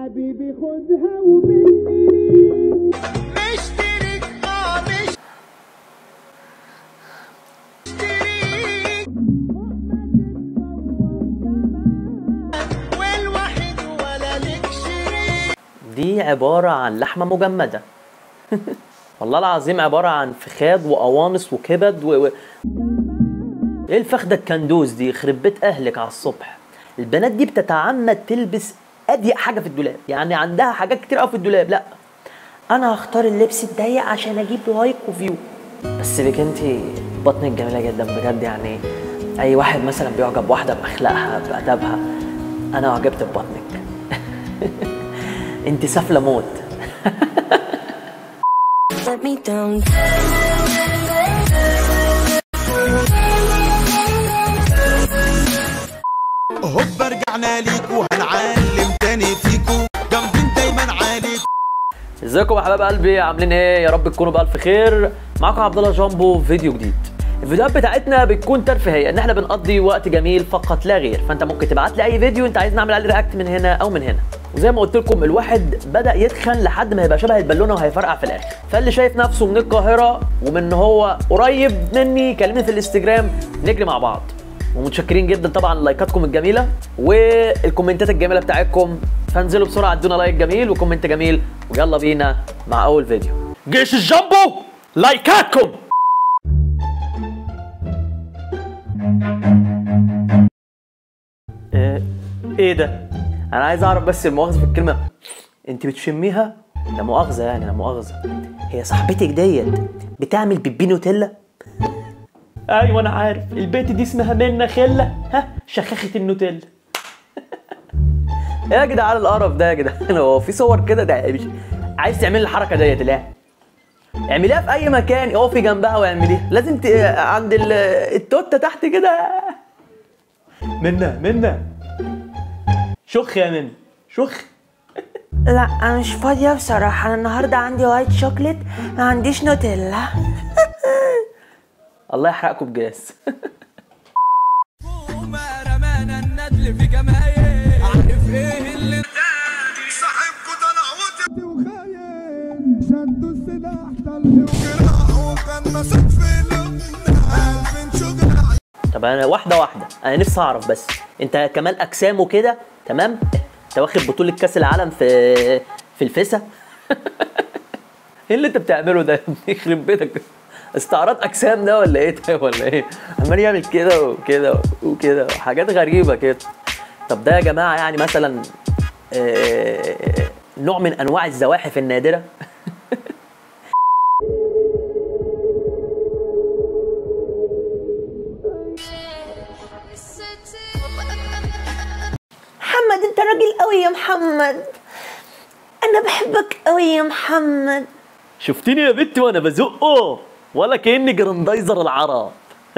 حبيبي خدها ومني مشترك اه مشترك والوحيد ولا لك شريك دي عبارة عن لحمة مجمدة والله العظيم عبارة عن فخاد وقوانص وكبد و... و... ايه الفخدة الكندوز دي يخرب بيت اهلك على الصبح البنات دي بتتعمد تلبس اضيق حاجة في الدولاب يعني عندها حاجات كتير قوي في الدولاب لا انا هختار اللبس الضيق عشان اجيب لايك وفيو بس لك انت بطنك جميلة جدا بجد يعني اي واحد مثلا بيعجب واحدة باخلاقها بادبها انا اعجبت ببطنك انت سافلة موت let me down. هوب رجعنا ليكو هنعلم تاني فيكو جامدين دايما عليكو ازيكم يا حبايب قلبي عاملين ايه يا رب تكونوا بالف خير معاكم عبد الله جامبو في فيديو جديد الفيديوهات بتاعتنا بتكون ترفيهيه ان احنا بنقضي وقت جميل فقط لا غير فانت ممكن تبعت لي اي فيديو انت عايز نعمل عليه رياكت من هنا او من هنا وزي ما قلت لكم الواحد بدا يتخن لحد ما يبقى شبه البالونه وهيفرقع في الاخر فاللي شايف نفسه من القاهره ومن ان هو قريب مني كلمني في الانستجرام نجري مع بعض ومتشكرين جدا طبعا لايكاتكم الجميله والكومنتات الجميله بتاعتكم فانزلوا بسرعه ادونا لايك جميل وكومنت جميل ويلا بينا مع اول فيديو جيش الجامبو لايكاتكم ايه إيه ده انا عايز اعرف بس المؤاخذه في الكلمه انت بتشميها لا مؤاخذه يعني لا مؤاخذه هي صاحبتك ديت بتعمل بيبي نوتيلا ايوه انا عارف البيت دي اسمها منة خله ها شخاخه النوتيلا إيه يا جدعان القرف ده يا جدعان هو في صور كده ده مش عايز تعمل الحركه ديت لا اعمليها في اي مكان اقفي جنبها واعمليها لازم ت... عند ال... التوته تحت كده منة منة شخ يا منة شخ لا انا مش فاضيه بصراحه انا النهارده عندي وايت شوكليت ما عنديش نوتيلا الله يحرقكم بجاز وما رمانا الندل في جمايل عارف ايه اللي صاحبكوا طلع وطي وخاين شدوا السلاح طلعوا وجراح وكان مسك في لبنى عارفين شجرة طب انا واحده واحده انا نفسي اعرف بس انت كمال اجسام وكده تمام انت واخد بطوله كاس العالم في في الفيسا ايه اللي انت بتعمله ده يخرب بيتك استعراض اجسام ده ولا ايه ده ولا ايه عمال يعمل كده وكده وكده وحاجات غريبه كده طب ده يا جماعه يعني مثلا آه، نوع من انواع الزواحف النادره محمد انت راجل قوي يا محمد انا بحبك قوي يا محمد شفتني يا بنتي وانا بزقه ولا كاني جراندايزر العرب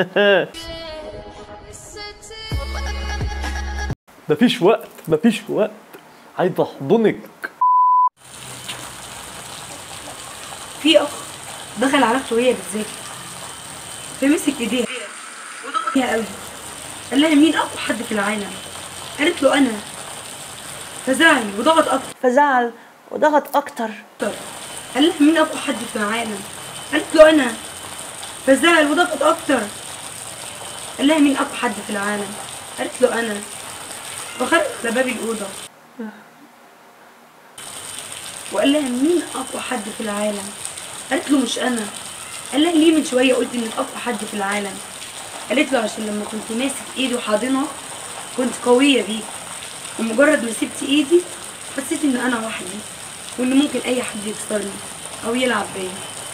مفيش وقت مفيش وقت عايز احضنك في اخ دخل على اخته وهي بتذاكر فمسك ايديها وضغط فيها قوي قال لها مين اقوى حد في العالم قالت له انا فزعل وضغط اكتر فزعل وضغط اكتر قال لها مين اقوى حد في العالم قالت له انا فزعل وضغط اكتر قال لها مين اقوى حد في العالم قالت له انا فخرج على باب الاوضه وقال لها مين اقوى حد في العالم قالت له مش انا قال لها ليه من شويه قلت انك اقوى حد في العالم قالت له عشان لما كنت ماسك ايدي وحاضنها كنت قويه بيه ومجرد ما سبت ايدي حسيت ان انا وحدي وان ممكن اي حد يكسرني او يلعب بيا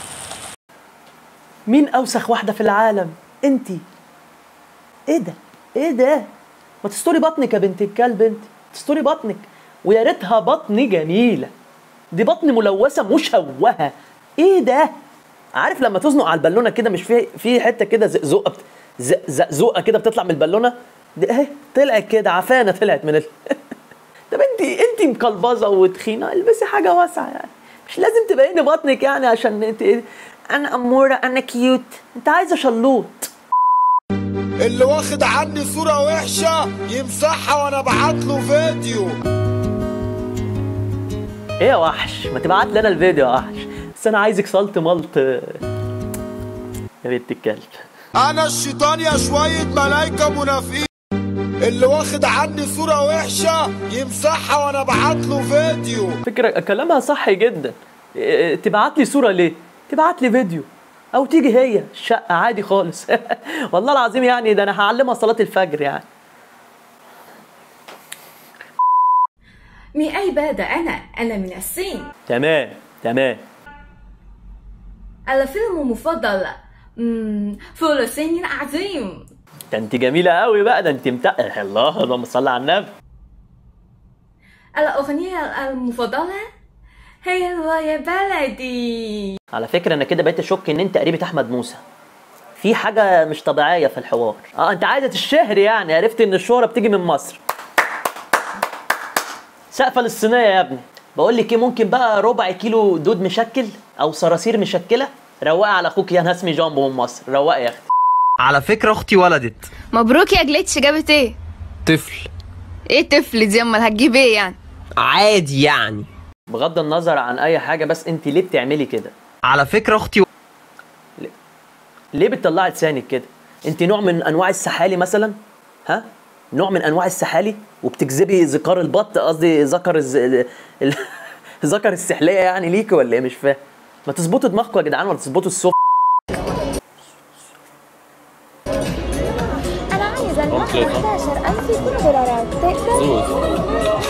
مين اوسخ واحده في العالم انتي ايه ده ايه ده ما تستوري بطنك يا بنت الكلب انت تستوري بطنك ويا ريتها بطن جميله دي بطن ملوثه مشوهه ايه ده عارف لما تزنق على البالونه كده مش في في حته كده زقزقه بت... ز- زقزقه كده بتطلع من البالونه دي اهي طلعت كده عفانه طلعت من ال... طب انت انت مقلبظه وتخينه البسي حاجه واسعه يعني مش لازم تبيني بطنك يعني عشان انت انا اموره انا كيوت انت عايزه شلوط اللي واخد عني صورة وحشة يمسحها وانا ابعت له فيديو ايه يا وحش ما تبعت لي انا الفيديو يا وحش بس انا عايزك صلت ملط يا بنت الكلب انا الشيطان يا شوية ملايكة منافقين اللي واخد عني صورة وحشة يمسحها وانا ابعت له فيديو فكرة كلامها صح جدا إيه، تبعت لي صورة ليه؟ تبعت لي فيديو او تيجي هي الشقة عادي خالص والله العظيم يعني ده انا هعلمها صلاة الفجر يعني من أي بلد أنا؟ أنا من الصين تمام تمام الفيلم المفضل مم، فول الصين العظيم ده انت جميلة قوي بقى ده انت متقل الله اللهم صل على النبي الأغنية المفضلة هي يا بلدي على فكرة انا كده بقيت اشك ان انت قريبة احمد موسى في حاجة مش طبيعية في الحوار اه انت عايزة تشهر يعني عرفت ان الشهرة بتيجي من مصر سقفة للصينية يا ابني بقول لك ايه ممكن بقى ربع كيلو دود مشكل او صراصير مشكلة روقي على اخوك يا ناس جامبو من مصر روقي يا اختي على فكرة أختي ولدت مبروك يا جليتش جابت ايه؟ طفل ايه طفل دي امال هتجيب ايه يعني؟ عادي يعني بغض النظر عن اي حاجة بس انت ليه بتعملي كده على فكرة أختي ليه بتطلعي لسانك كده انت نوع من انواع السحالي مثلا ها نوع من انواع السحالي وبتجذبي ذكار البط قصدي ذكر الز... ال... ال... ذكر السحليه يعني ليكي ولا ايه مش فاهم ما تظبطوا دماغكم يا جدعان ولا تظبطوا السف أنا عايزة المهر 11000 دولارات تقدر؟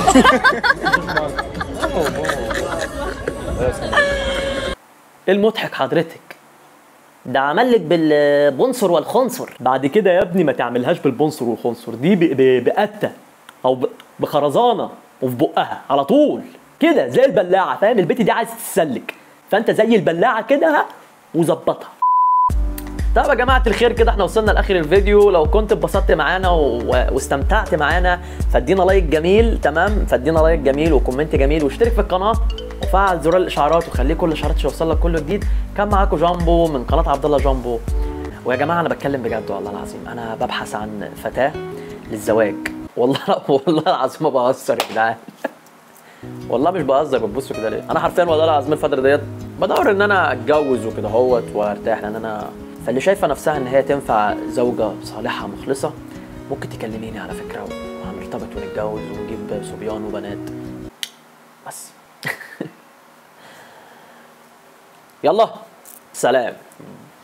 ايه المضحك حضرتك ده عمل لك بالبنصر والخنصر بعد كده يا ابني ما تعملهاش بالبنصر والخنصر دي ب... ب... بقته او ب... بخرزانه وفي بقها على طول كده زي البلاعه فاهم البت دي عايز تتسلك فانت زي البلاعه كده ها وظبطها طب يا جماعة الخير كده احنا وصلنا لاخر الفيديو لو كنت اتبسطت معانا و... واستمتعت معانا فادينا لايك جميل تمام فادينا لايك جميل وكومنت جميل واشترك في القناة وفعل زرار الاشعارات وخليه كل الاشعارات يوصل لك كل جديد كان معاكم جامبو من قناة عبد الله جامبو ويا جماعة انا بتكلم بجد والله العظيم انا ببحث عن فتاة للزواج والله والله العظيم ما بهزر يا جدعان والله مش بهزر بتبصوا كده ليه انا حرفيا والله العظيم الفتره ديت بدور ان انا اتجوز وكده اهوت وارتاح لان انا فاللي شايفه نفسها ان هي تنفع زوجه صالحه مخلصه ممكن تكلميني على فكره وهنرتبط ونتجوز ونجيب صبيان وبنات بس يلا سلام